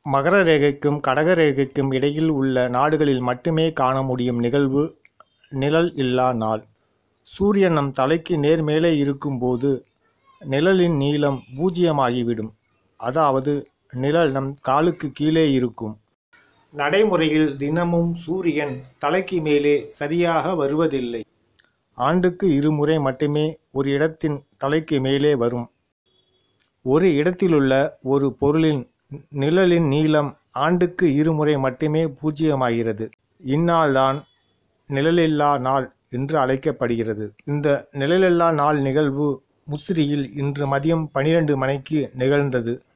மகர ரேகைக்கும் கடக ரேகைக்கும் இடையில் உள்ள நாடுகளில் மட்டுமே காண முடியும் நிகழ்வு நிழல் இல்லா நாள் சூரியன் நம் தலைக்கு நேர் மேலே இருக்கும்போது நிழலின் நீளம் பூஜ்ஜியமாகிவிடும் அதாவது நிழல் நம் காலுக்கு கீழே இருக்கும் நடைமுறையில் தினமும் சூரியன் தலைக்கு மேலே சரியாக வருவதில்லை ஆண்டுக்கு இருமுறை மட்டுமே ஒரு இடத்தின் தலைக்கு மேலே வரும் ஒரு இடத்திலுள்ள ஒரு பொருளின் நிழலின் நீளம் ஆண்டுக்கு இருமுறை மட்டுமே பூஜ்ஜியமாகிறது இந்நாள்தான் நிழலில்லா நாள் என்று அழைக்கப்படுகிறது இந்த நிழலில்லா நாள் நிகழ்வு முசிறியில் இன்று மதியம் பனிரெண்டு மணிக்கு நிகழ்ந்தது